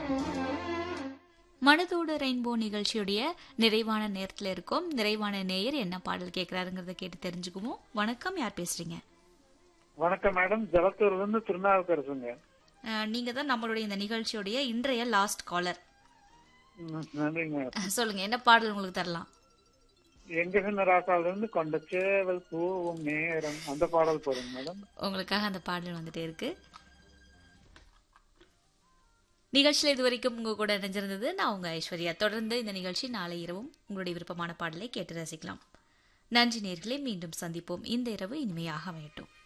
மனதோட ரெயின்போ நிகழ்ச்சியுடைய நிறைவான நேரத்தில் இருக்கோம் நிறைவான நேயர் என்ன பாடல் கேட்கிறாருங்கிறத கேட்டு தெரிஞ்சுக்குவோம் வணக்கம் யார் பேசுறீங்க வணக்கம் மேடம் ஜலத்தூர்ல இருந்து திருநாவுக்கரசுங்க அஹ், நீங்க தான் நம்மளுடைய இந்த நிகழ்ச்சியுடைய இன்றைய லாஸ்ட் காலர் ம், நன்றிங்க மேடம் சொல்லுங்க என்ன பாடல் உங்களுக்கு தரலாம் எங்க சின்ன ராசால இருந்து கொண்ட சேவல் பூவும் நேரம் அந்த பாடல் போடுங்க மேடம் உங்களுக்காக அந்த பாடல் வந்துட்டே இருக்கு நிகழ்ச்சியில் இதுவரைக்கும் உங்க கூட இணைஞ்சிருந்தது நான் உங்க ஐஸ்வர்யா தொடர்ந்து இந்த நிகழ்ச்சி நாளை இரவும் உங்களுடைய விருப்பமான பாடலை கேட்டு ரசிக்கலாம் நன்றி நேர்களே மீண்டும் சந்திப்போம் இந்த இரவு இனிமையாக அமையட்டும்